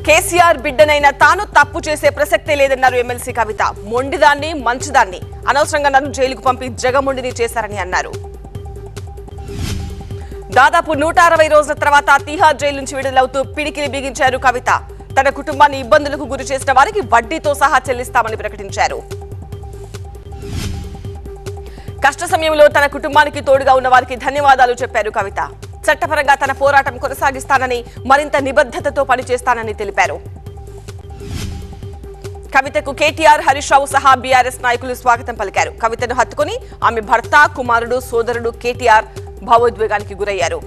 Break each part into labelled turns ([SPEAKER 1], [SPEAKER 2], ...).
[SPEAKER 1] కేసీఆర్ బిడ్డనైన తాను తప్పు చేసే ప్రసక్తే లేదన్నారు ఎమ్మెల్సీ కవిత మొండిదాన్ని మంచిదాన్ని అనవసరంగా నన్ను జైలుకు పంపి జగమొండిని చేశారని అన్నారు దాదాపు నూట అరవై రోజుల తర్వాత తిహార్ జైలు నుంచి విడుదలవుతూ పిడికిలి బిగించారు కవిత తన కుటుంబాన్ని ఇబ్బందులకు గురి చేసిన వారికి వడ్డీతో సహా చెల్లిస్తామని ప్రకటించారు కష్ట సమయంలో తన కుటుంబానికి తోడుగా ఉన్న వారికి ధన్యవాదాలు చెప్పారు కవిత చట్టపరంగా తన పోరాటం కొనసాగిస్తానని మరింత నిబద్ధతతో పనిచేస్తానని తెలిపారు కవితకు కేటీఆర్ హరీష్ రావు సహా బీఆర్ఎస్ నాయకులు స్వాగతం పలికారు కవితను హత్తుకుని ఆమె భర్త కుమారుడు సోదరుడు కేటీఆర్ భావోద్వేగానికి గురయ్యారు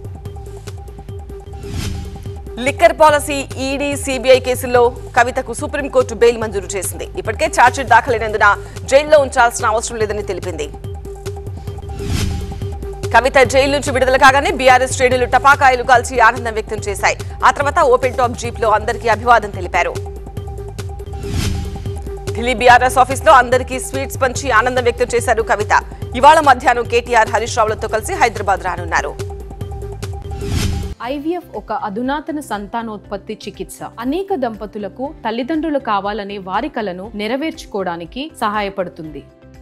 [SPEAKER 1] లిక్కర్ పాలసీ ఈడీ సిబిఐ కేసుల్లో కవితకు సుప్రీంకోర్టు బెయిల్ మంజూరు చేసింది ఇప్పటికే ఛార్జ్షీట్ దాఖలైనందున జైల్లో ఉంచాల్సిన అవసరం లేదని తెలిపింది కవిత జైలు నుంచి విడుదల కాగానే బీఆర్ఎస్ శ్రేణులు టపాకాయలు కాల్చి ఆనందం వ్యక్తం చేశాయి ఆ తర్వాత ఓపెన్ టాప్ జీప్ లో అందరికీ అభివాదం తెలిపారు ఢిల్లీ బీఆర్ఎస్ ఆఫీస్ లో అందరికీ స్వీట్స్ పంచి ఆనందం వ్యక్తం చేశారు కవిత ఇవాళ మధ్యాహ్నం కేటీఆర్ హరీష్ రావులతో కలిసి హైదరాబాద్ రానున్నారు
[SPEAKER 2] ఐవీఎఫ్ ఒక అధునాతన సంతానోత్పత్తి చికిత్స అనేక దంపతులకు తల్లిదండ్రులు కావాలనే వారి కలను నెరవేర్చుకోవడానికి సహాయపడుతుంది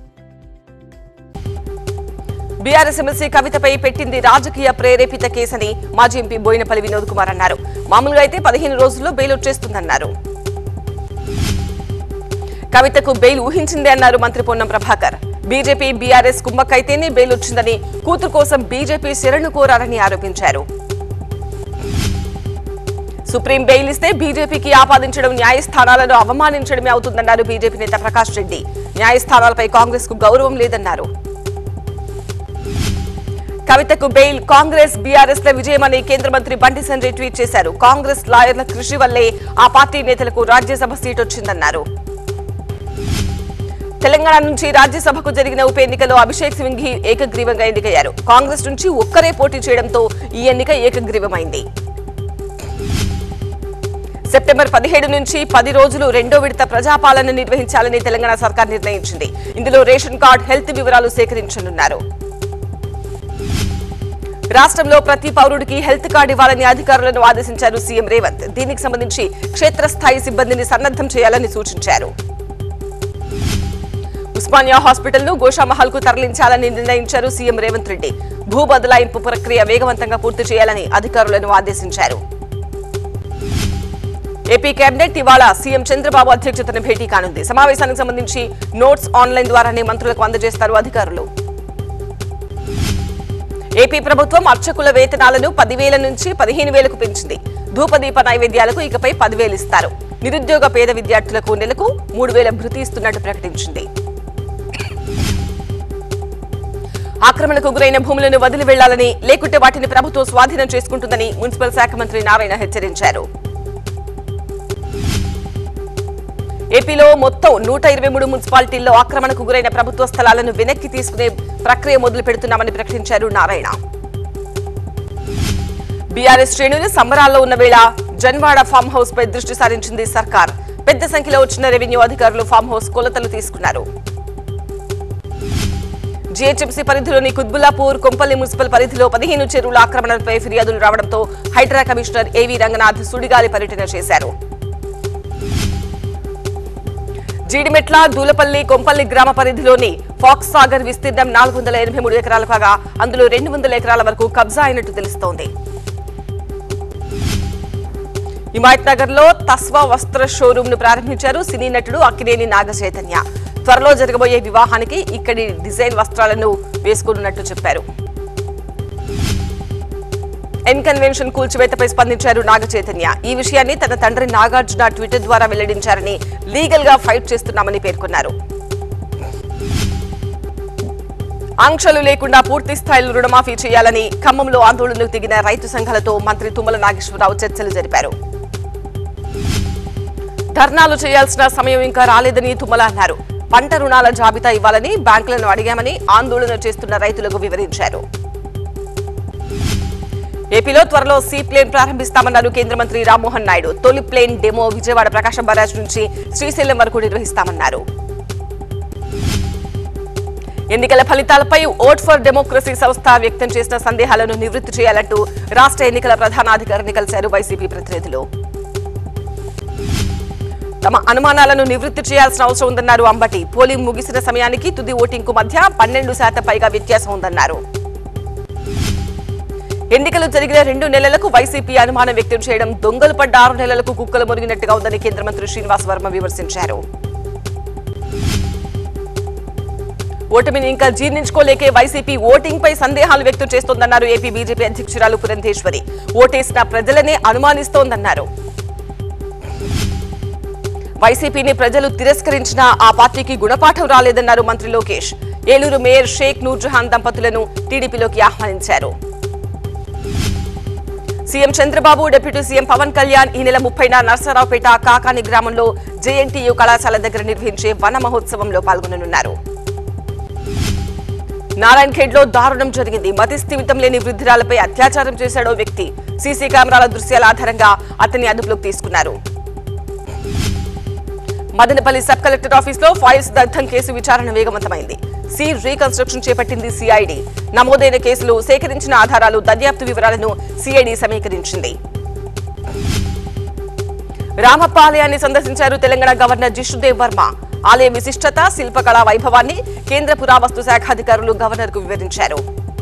[SPEAKER 1] బీఆర్ఎస్ ఎమ్మెల్సీ కవితపై పెట్టింది రాజకీయ ప్రేరేపిత కేసని మాజీ ఎంపీ బోయినపల్లి వినోద్ కుమార్ అన్నారు మామూలుగా అయితే పదిహేను రోజుల్లో బెయిల్ వచ్చేస్తుందన్నారు కవితకు బెయిల్ ఊహించిందే అన్నారు మంత్రి పొన్నం ప్రభాకర్ బీజేపీ బీఆర్ఎస్ కుమ్మక్కైతేనే బెయిల్ వచ్చిందని కూతురు కోసం బీజేపీ శరణు కోరారని ఆరోపించారు సుప్రీం బెయిల్ ఇస్తే బీజేపీకి ఆపాదించడం న్యాయస్థానాలను అవమానించడమే అవుతుందన్నారు బీజేపీ నేత ప్రకాష్ రెడ్డి న్యాయస్థానాలపై కాంగ్రెస్ కు గౌరవం లేదన్నారు కవితకు బెయిల్ కాంగ్రెస్ బీఆర్ఎస్ ల విజయమని కేంద్ర మంత్రి బండి సంజయ్ ట్వీట్ చేశారు కాంగ్రెస్ లాయర్ల కృషి వల్లే ఆ పార్టీ నేతలకు రాజ్యసభ సీట్ వచ్చిందన్నారు తెలంగాణ నుంచి రాజ్యసభకు జరిగిన ఉప ఎన్నికలో అభిషేక్ సింఘి ఏకగ్రీవంగా ఎన్నికయ్యారు కాంగ్రెస్ నుంచి ఒక్కరే పోటీ చేయడంతో ఈ ఎన్నిక ఏకగ్రీవమైంది సెప్టెంబర్ పదిహేడు నుంచి పది రోజులు రెండో విడత ప్రజాపాలన నిర్వహించాలని తెలంగాణ సర్కార్ నిర్ణయించింది ఇందులో రేషన్ కార్డ్ హెల్త్ వివరాలు సేకరించనున్నారు రాష్ట్రంలో ప్రతి పౌరుడికి హెల్త్ కార్డు ఇవ్వాలని అధికారులను ఆదేశించారు సీఎం రేవంత్ దీనికి సంబంధించి క్షేత్రస్థాయి సిబ్బందిని సన్నద్ధం చేయాలని సూచించారు ఉస్మానియా హాస్పిటల్ ను గోషామహల్ కు తరలించాలని నిర్ణయించారు సీఎం రేవంత్ రెడ్డి భూ బదలాయింపు ప్రక్రియ వేగవంతంగా పూర్తి చేయాలని అధికారులను ఆదేశించారు ఏపీ కేబినెట్ ఇవాళ సీఎం చంద్రబాబు అధ్యక్షతన భేటీ కానుంది సమావేశానికి సంబంధించి నోట్స్ ఆన్లైన్ ద్వారానే మంత్రులకు అందజేస్తారు అధికారులు ఏపీ ప్రభుత్వం అర్చకుల వేతనాలను పదివేల నుంచి పదిహేను వేలకు పెంచింది ధూపదీప నైవేద్యాలకు ఇకపై పదివేలు ఇస్తారు నిరుద్యోగ పేద విద్యార్థులకు నెలకు మూడు వేల భృతి ఇస్తున్నట్టు ప్రకటించింది ఆక్రమణకు గురైన భూములను వదిలి వెళ్లాలని లేకుంటే వాటిని ప్రభుత్వం స్వాధీనం చేసుకుంటుందని మున్సిపల్ శాఖ మంత్రి నారాయణ హెచ్చరించారు ఏపీలో మొత్తం నూట ఇరవై మూడు మున్సిపాలిటీల్లో ఆక్రమణకు గురైన ప్రభుత్వ స్థలాలను వెనక్కి తీసుకునే ప్రక్రియ మొదలు పెడుతున్నామని ప్రకటించారు నారాయణ బీఆర్ఎస్ శ్రేణులు సంబరాల్లో ఉన్న వేళ జన్వాడ ఫామ్ హౌస్ పై దృష్టి సారించింది సర్కార్ పెద్ద సంఖ్యలో వచ్చిన రెవెన్యూ అధికారులు ఫామ్ హౌస్ కొలతలు తీసుకున్నారు జీహెచ్ఎంసీ పరిధిలోని కుత్బుల్లాపూర్ కొంపల్లి మున్సిపల్ పరిధిలో పదిహేను చెరువుల ఆక్రమణలపై ఫిర్యాదులు రావడంతో హైడ్రా కమిషనర్ ఏవీ రంగనాథ్ సుడిగాలి పర్యటన చేశారు జీడిమెట్ల దూలపల్లి కొంపల్లి గ్రామ పరిధిలోని ఫాక్స్ సాగర్ విస్తీర్ణం నాలుగు వందల ఎనభై మూడు ఎకరాలు కాగా అందులో రెండు వందల ఎకరాల వరకు కబ్జా అయినట్టు తెలుస్తోంది హిమాయత్ నగర్ లో తస్వా వస్త్ర షోరూమ్ ను ప్రారంభించారు సినీ నటుడు అక్కినేని నాగ చైతన్య త్వరలో జరగబోయే వివాహానికి ఇక్కడి డిజైన్ వస్త్రాలను వేసుకోనున్నట్టు చెప్పారు ఎన్ కన్వెన్షన్ కూల్చివేతపై స్పందించారు నాగ చైతన్య ఈ విషయాన్ని తన తండ్రి నాగార్జున ట్విట్టర్ ద్వారా వెల్లడించారని లీగల్ గా ఫైట్ చేస్తున్నామని పేర్కొన్నారు ఆంక్షలు లేకుండా పూర్తి స్థాయిలో రుణమాఫీ చేయాలని ఖమ్మంలో ఆందోళనకు దిగిన రైతు సంఘాలతో మంత్రి తుమ్మల నాగేశ్వరరావు చర్చలు జరిపారు ధర్నాలు చేయాల్సిన సమయం ఇంకా రాలేదని తుమ్మల అన్నారు పంట రుణాల జాబితా ఇవ్వాలని బ్యాంకులను అడిగామని ఆందోళన చేస్తున్న రైతులకు వివరించారు ఏపీలో త్వరలో సీ ప్లేన్ ప్రారంభిస్తామన్నారు కేంద్ర మంత్రి రామ్మోహన్ నాయుడు తొలి plane demo Vijayawada Prakasam barrage నుంచి శ్రీశైలం వరకు నిర్వహిస్తామన్నారు ఎన్నికల ఫలితాలపై ఓట్ ఫర్ డెమోక్రసీ సంస్థ వ్యక్తం చేసిన సందేహాలను నివృత్తి చేయాలంటూ రాష్ట్ర ఎన్నికల ప్రధానాధికారిని కలిశారు వైసీపీ ప్రతినిధులు తమ అనుమానాలను నివృత్తి చేయాల్సిన అవసరం ఉందన్నారు అంబటి పోలింగ్ ముగిసిన సమయానికి తుది ఓటింగ్ కు మధ్య పన్నెండు శాతం పైగా వ్యత్యాసం ఉందన్నారు ఎన్నికలు జరిగిన రెండు నెలలకు వైసీపీ అనుమానం వ్యక్తం చేయడం దొంగలు పడ్డ ఆరు నెలలకు కుక్కలు మురిగినట్టుగా ఉందని కేంద్ర మంత్రి శ్రీనివాస్ వర్మ విమర్శించారు ఓటమిని ఇంకా జీర్ణించుకోలేకే వైసీపీ ఓటింగ్ పై సందేహాలు వ్యక్తం చేస్తోందన్నారు ఏపీ బీజేపీ అధ్యక్షురాలు పురంధేశ్వరి ఓటేసిన ప్రజలనే అనుమానిస్తోందన్నారు వైసీపీని ప్రజలు తిరస్కరించినా ఆ పార్టీకి గుణపాఠం రాలేదన్నారు మంత్రి లోకేష్ ఏలూరు మేయర్ షేక్ నూర్జహాన్ దంపతులను టీడీపీలోకి ఆహ్వానించారు CM Chandrababu deputy CM Pawan Kalyan ఈ నెల ముప్పైన నర్సరావుపేట కాకాని గ్రామంలో జేఎన్టీయూ కళాశాల దగ్గర నిర్వహించే వన మహోత్సవంలో పాల్గొననున్నారు నారాయణ్ ఖేడ్ లో దారుణం జరిగింది మతి స్థిమితం లేని వృద్ధురాలపై అత్యాచారం చేశాడో వ్యక్తి సీసీ కెమెరాల దృశ్యాల ఆధారంగా అతన్ని అదుపులోకి తీసుకున్నారు మదనపల్లి సబ్ కలెక్టర్ ఆఫీస్ లో ఫైల్స్ దగ్ధం కేసు విచారణ వేగవంతమైంది సి రీకన్స్ట్రక్షన్ చేపట్టింది సిఐడి నమోదైన కేసులు సేకరించిన ఆధారాలు దర్యాప్తు వివరాలను సిఐడి సమీకరించింది రామప్ప ఆలయాన్ని సందర్శించారు తెలంగాణ గవర్నర్ జిష్ణుదేవ్ వర్మ ఆలయ విశిష్టత శిల్పకళా వైభవాన్ని కేంద్ర పురావస్తు శాఖ అధికారులు గవర్నర్ కు వివరించారు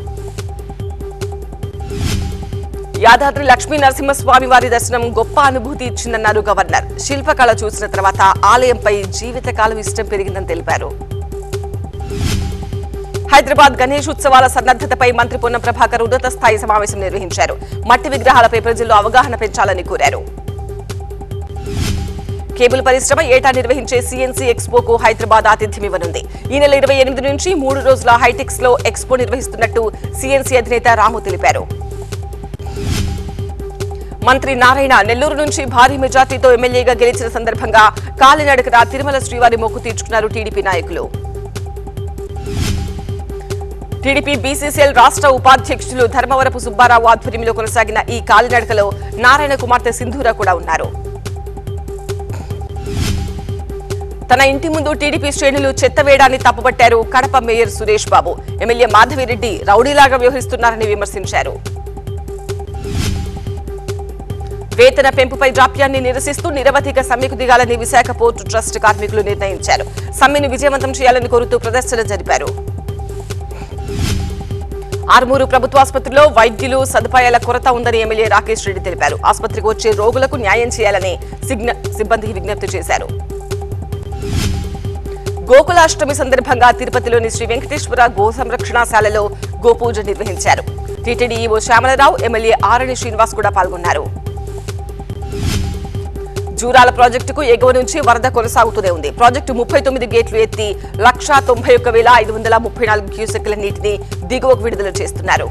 [SPEAKER 1] యాదాద్రి లక్ష్మీ నరసింహస్వామి వారి దర్శనం గొప్ప అనుభూతి ఇచ్చిందన్నారు గవర్నర్ శిల్పకళ చూసిన తర్వాత ఆలయంపై జీవితకాలం ఇష్టం పెరిగిందని తెలిపారు హైదరాబాద్ గణేష్ ఉత్సవాల సన్నద్దతపై మంత్రి పొన్నం ప్రభాకర్ ఉన్నత స్థాయి సమావేశం నిర్వహించారు మట్టి విగ్రహాలపై ప్రజల్లో అవగాహన పెంచాలని కోరారు కేబుల్ పరిశ్రమ ఏటా నిర్వహించే సీఎన్సీ ఎక్స్పోకు హైదరాబాద్ ఆతిథ్యం ఇవ్వనుంది ఈ నెల ఇరవై ఎనిమిది నుంచి మూడు రోజుల హైటెక్స్ లో ఎక్స్పో నిర్వహిస్తున్నట్టు సీఎన్సీ అధినేత రాము తెలిపారు మంత్రి నారాయణ నెల్లూరు నుంచి భారీ మెజార్టీతో ఎమ్మెల్యేగా గెలిచిన సందర్భంగా కాలినడకన తిరుమల శ్రీవారి మొక్కు తీర్చుకున్నారు టీడీపీ నాయకులు టీడీపీ బీసీసీఎల్ రాష్ట్ర ఉపాధ్యక్షులు ధర్మవరపు సుబ్బారావు ఆధ్వర్యంలో కొనసాగిన ఈ కాలినడకలో నారాయణ కుమార్తె సింధూర కూడా ఉన్నారు తన ఇంటి ముందు టీడీపీ శ్రేణులు చెత్త వేయడాన్ని తప్పుపట్టారు కడప మేయర్ సురేష్ బాబు ఎమ్మెల్యే మాధవిరెడ్డి రౌడీలాగా వ్యవహరిస్తున్నారని విమర్శించారు వేతన పెంపుపై జాప్యాన్ని నిరసిస్తూ నిరవధిక సమ్మెకు దిగాలని విశాఖ పోర్టు ట్రస్ట్ కార్మికులు నిర్ణయించారు సమ్మెను విజయవంతం చేయాలని కోరుతూ ప్రదర్శన జరిపారు ఆర్మూరు ప్రభుత్వ ఆసుపత్రిలో వైద్యులు సదుపాయాల కొరత ఉందని ఎమ్మెల్యే రాకేష్ రెడ్డి తెలిపారు ఆసుపత్రికి వచ్చే రోగులకు న్యాయం చేయాలని సిగ్న- సిబ్బందికి విజ్ఞప్తి చేశారు గోకులాష్టమి సందర్భంగా తిరుపతిలోని శ్రీ వెంకటేశ్వర గో సంరక్షణశాలలో గోపూజ నిర్వహించారు టీటీడీ ఈవో శ్యామలరావు ఎమ్మెల్యే ఆరణి శ్రీనివాస్ కూడా పాల్గొన్నారు జూరాల ప్రాజెక్టుకు ఎగువ నుంచి వరద కొనసాగుతూనే ఉంది ప్రాజెక్టు ముప్పై తొమ్మిది గేట్లు ఎత్తి లక్షా తొంభై ఒక్క వేల ఐదు వందల ముప్పై నాలుగు క్యూసెక్ల నీటిని దిగువకు విడుదల చేస్తున్నారు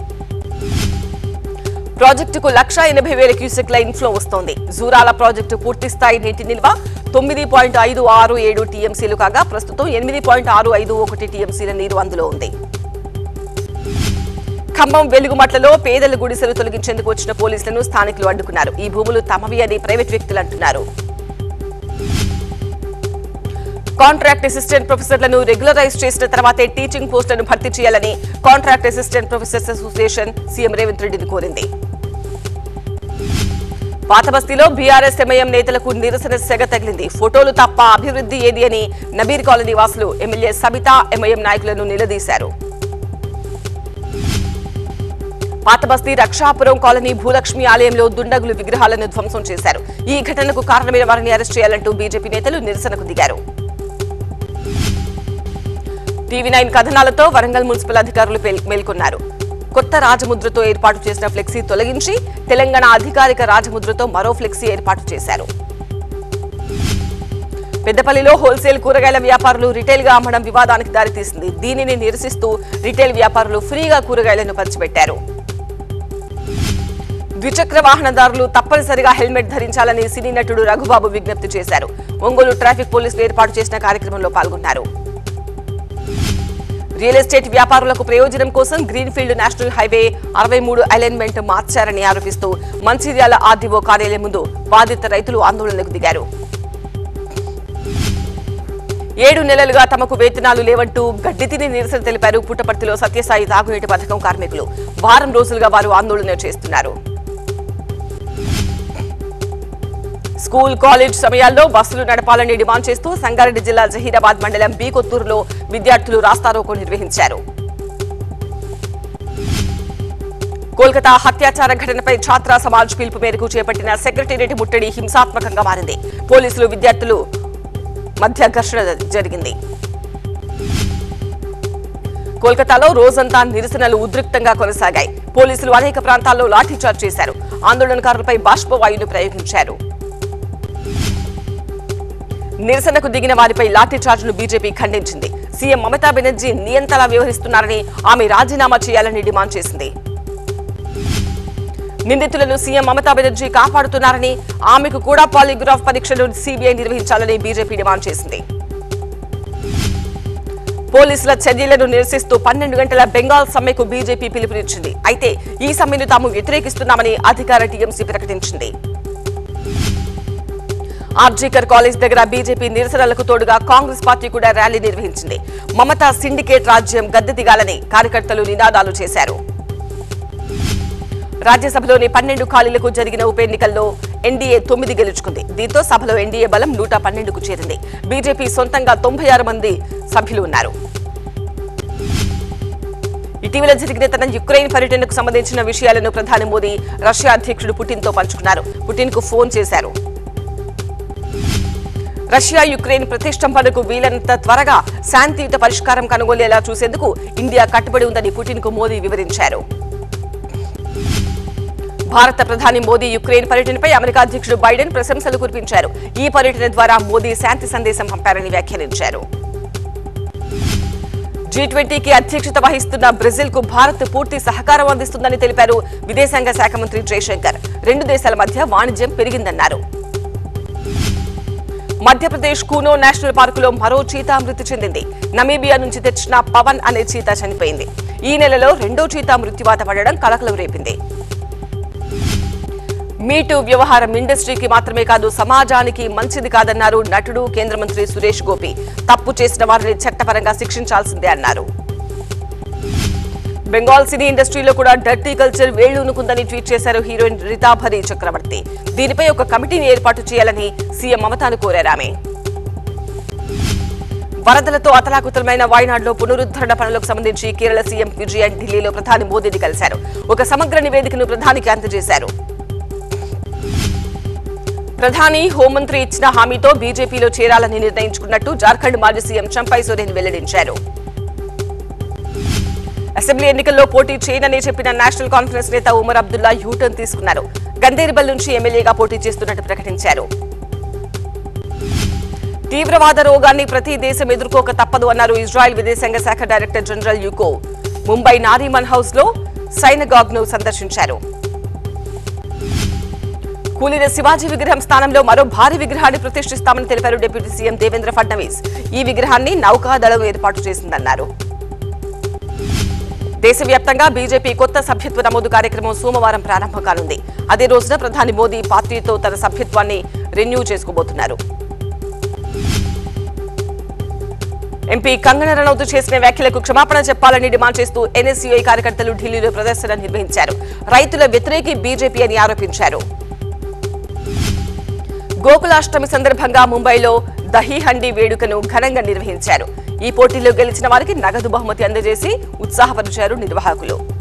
[SPEAKER 1] ప్రాజెక్టుకు లక్ష ఎనభై వేల క్యూసెక్ల ఇన్ఫ్లో వస్తోంది జూరాల ప్రాజెక్టు పూర్తి స్థాయి నీటి నిల్వ తొమ్మిది పాయింట్ ఐదు ఆరు ఏడు టీఎంసీలు కాగా ప్రస్తుతం ఎనిమిది పాయింట్ ఆరు ఐదు ఒకటి టీఎంసీల నీరు అందులో ఉంది ఖమ్మం వెలుగుమట్లలో పేదల గుడిసెలు తొలగించేందుకు వచ్చిన పోలీసులను స్థానికులు అడ్డుకున్నారు ఈ భూములు తమవి అని ప్రైవేట్ వ్యక్తులు అంటున్నారు కాంట్రాక్ట్ అసిస్టెంట్ ప్రొఫెసర్లను రెగ్యులరైజ్ చేసిన తర్వాతే టీచింగ్ పోస్టులను భర్తీ చేయాలని contract assistant professors association CM Revanth రెడ్డిని కోరింది పాత బస్తీలో బీఆర్ఎస్ ఎంఐఎం నేతలకు నిరసన సెగ తగిలింది ఫోటోలు తప్ప అభివృద్ధి ఏది అని నబీర్ కాలనీ వాసులు ఎమ్మెల్యే సబితా ఎంఐఎం నాయకులను నిలదీశారు పాత బస్తీ రక్షాపురం కాలనీ భూలక్ష్మి ఆలయంలో దుండగులు విగ్రహాలను ధ్వంసం చేశారు ఈ ఘటనకు కారణమైన వారిని అరెస్ట్ చేయాలంటూ బీజేపీ నేతలు నిరసనకు దిగారు టీవీ నైన్ కథనాలతో వరంగల్ మున్సిపల్ అధికారులు పేల్- మేల్కొన్నారు కొత్త రాజముద్రతో ఏర్పాటు చేసిన ఫ్లెక్సీ తొలగించి తెలంగాణ అధికారిక రాజముద్రతో మరో ఫ్లెక్సీ ఏర్పాటు చేశారు పెద్దపల్లిలో హోల్సేల్ కూరగాయల వ్యాపారులు రిటైల్ గా అమ్మడం వివాదానికి దారితీసింది దీనిని నిరసిస్తూ రిటైల్ వ్యాపారులు ఫ్రీగా కూరగాయలను పంచిపెట్టారు ద్విచక్ర వాహనదారులు తప్పనిసరిగా హెల్మెట్ ధరించాలని సినీ నటుడు రఘుబాబు విజ్ఞప్తి చేశారు ఒంగోలు ట్రాఫిక్ పోలీసులు ఏర్పాటు చేసిన కార్యక్రమంలో పాల్గొన్నారు రియల్ ఎస్టేట్ వ్యాపారులకు ప్రయోజనం కోసం గ్రీన్ఫీల్డ్ నేషనల్ హైవే అరవై మూడు అలైన్మెంట్ మార్చారని ఆరోపిస్తూ మంచిర్యాల ఆర్డీఓ కార్యాలయం ముందు బాధిత రైతులు ఆందోళనకు దిగారు ఏడు నెలలుగా తమకు వేతనాలు లేవంటూ గడ్డి తిని నిరసన తెలిపారు పుట్టపర్తిలో సత్యసాయి తాగునీటి పథకం కార్మికులు వారం రోజులుగా వారు ఆందోళన చేస్తున్నారు స్కూల్ కాలేజ్ సమయాల్లో బస్సులు నడపాలని డిమాండ్ చేస్తూ సంగారెడ్డి జిల్లా జహీరాబాద్ మండలం బి కొత్తూరులో విద్యార్థులు రాస్తారోకో నిర్వహించారు కోల్కతా హత్యాచార ఘటనపై ఛాత్రా సమాజ్ పిలుపు మేరకు చేపట్టిన సెక్రటేరియట్ ముట్టడి హింసాత్మకంగా మారింది పోలీసులు విద్యార్థులు మధ్య ఘర్షణ జరిగింది కోల్కతాలో రోజంతా నిరసనలు ఉద్రిక్తంగా కొనసాగాయి పోలీసులు అనేక ప్రాంతాల్లో లాఠీచార్జ్ చేశారు ఆందోళనకారులపై బాష్పవాయువును ప్రయోగించారు నిరసనకు దిగిన వారిపై లాఠీచార్జ్ను బీజేపీ ఖండించింది సీఎం మమతా బెనర్జీ నియంతలా వ్యవహరిస్తున్నారని ఆమె రాజీనామా చేయాలని డిమాండ్ చేసింది నిందితులను సీఎం మమతా బెనర్జీ కాపాడుతున్నారని ఆమెకు కూడా పాలిగ్రాఫ్ పరీక్షలు సీబీఐ నిర్వహించాలని బీజేపీ డిమాండ్ చేసింది పోలీసుల చర్యలను నిరసిస్తూ పన్నెండు గంటల బెంగాల్ సమ్మెకు బీజేపీ పిలుపునిచ్చింది అయితే ఈ సమ్మెను తాము వ్యతిరేకిస్తున్నామని అధికార టీఎంసీ ప్రకటించింది ఆర్జీకర్ కాలేజ్ దగ్గర బీజేపీ నిరసనలకు తోడుగా కాంగ్రెస్ పార్టీ కూడా ర్యాలీ నిర్వహించింది మమతా సిండికేట్ రాజ్యం గద్దె దిగాలని కార్యకర్తలు నినాదాలు చేశారు రాజ్యసభలోని పన్నెండు ఖాళీలకు జరిగిన ఉప ఎన్నికల్లో ఎన్డీఏ తొమ్మిది గెలుచుకుంది దీంతో సభలో ఎన్డీఏ బలం నూట పన్నెండుకు చేరింది బీజేపీ సొంతంగా తొంభై ఆరు మంది సభ్యులు ఉన్నారు ఇటీవల జరిగిన తన యుక్రెయిన్ పర్యటనకు సంబంధించిన విషయాలను ప్రధాని మోదీ రష్యా అధ్యక్షుడు పుటిన్తో పంచుకున్నారు పుటిన్కు ఫోన్ చేశారు రష్యా యుక్రెయిన్ ప్రతిష్టంభనకు వీలైనంత త్వరగా శాంతియుత పరిష్కారం కనుగొనేలా చూసేందుకు ఇండియా కట్టుబడి ఉందని పుటిన్కు మోదీ వివరించారు భారత ప్రధాని మోదీ యుక్రెయిన్ పర్యటనపై అమెరికా అధ్యక్షుడు బైడెన్ ప్రశంసలు కురిపించారు ఈ పర్యటన ద్వారా మోదీ శాంతి సందేశం పంపారని వ్యాఖ్యానించారు జీ ట్వంటీకి అధ్యక్షత వహిస్తున్న బ్రెజిల్ కు భారత్ పూర్తి సహకారం అందిస్తుందని తెలిపారు విదేశాంగ శాఖ మంత్రి జయశంకర్ రెండు దేశాల మధ్య వాణిజ్యం పెరిగిందన్నారు మధ్యప్రదేశ్ కూనో నేషనల్ పార్కులో మరో చీతా మృతి చెందింది నమీబియా నుంచి తెచ్చిన పవన్ అనే చీతా చనిపోయింది ఈ నెలలో రెండో చీతా మృత్యువాత పడడం కలకలం రేపింది మీటూ వ్యవహారం ఇండస్ట్రీకి మాత్రమే కాదు సమాజానికి మంచిది కాదన్నారు నటుడు కేంద్ర మంత్రి సురేష్ గోపి తప్పు చేసిన వారిని చట్టపరంగా శిక్షించాల్సిందే అన్నారు బెంగాల్ సినీ ఇండస్ట్రీలో కూడా డర్టీ కల్చర్ వేళ్లూనుకుందని ట్వీట్ చేశారు హీరోయిన్ రితాభరి చక్రవర్తి దీనిపై ఒక కమిటీని ఏర్పాటు చేయాలని సీఎం మమతాను కోరారు ఆమె వరదలతో అతలాకుతలమైన వాయనాడులో పునరుద్ధరణ పనులకు సంబంధించి కేరళ సీఎం విజయన్ ఢిల్లీలో ప్రధాని మోదీని కలిశారు ఒక సమగ్ర నివేదికను ప్రధానికి అందజేశారు ప్రధాని హోంమంత్రి ఇచ్చిన హామీతో బీజేపీలో చేరాలని నిర్ణయించుకున్నట్టు జార్ఖండ్ మాజీ సీఎం చంపై సోరెన్ వెల్లడించారు అసెంబ్లీ ఎన్నికల్లో పోటీ చేయనని చెప్పిన నేషనల్ కాన్ఫరెన్స్ నేత ఉమర్ అబ్దుల్లా యూటర్న్ తీసుకున్నారు గందేరిబల్ నుంచి ఎమ్మెల్యేగా పోటీ చేస్తున్నట్టు ప్రకటించారు తీవ్రవాద రోగాన్ని ప్రతి దేశం ఎదుర్కోక తప్పదు అన్నారు ఇజ్రాయెల్ విదేశాంగ శాఖ డైరెక్టర్ జనరల్ యుకో ముంబై నారీమన్ హౌస్ లో సైనగాగ్ ను సందర్శించారు కూలిన శివాజీ విగ్రహం స్థానంలో మరో భారీ విగ్రహాన్ని ప్రతిష్ఠిస్తామని తెలిపారు డిప్యూటీ సీఎం దేవేంద్ర ఫడ్నవీస్ ఈ విగ్రహాన్ని నౌకాదళం ఏర్పాటు చేసిందన్నారు దేశవ్యాప్తంగా బీజేపీ కొత్త సభ్యత్వ నమోదు కార్యక్రమం సోమవారం ప్రారంభం కానుంది అదే రోజున ప్రధాని మోదీ పార్టీతో తన సభ్యత్వాన్ని రెన్యూ చేసుకోబోతున్నారు ఎంపీ కంగన రనౌత్ చేసిన వ్యాఖ్యలకు క్షమాపణ చెప్పాలని డిమాండ్ చేస్తూ ఎన్ఎస్యుఐ కార్యకర్తలు ఢిల్లీలో ప్రదర్శన నిర్వహించారు రైతుల వ్యతిరేకి బీజేపీ అని ఆరోపించారు గోకులాష్టమి సందర్భంగా ముంబైలో దహీ హండీ వేడుకను ఘనంగా నిర్వహించారు ఈ పోటీలో గెలిచిన వారికి నగదు బహుమతి అందజేసి ఉత్సాహపరిచారు నిర్వాహకులు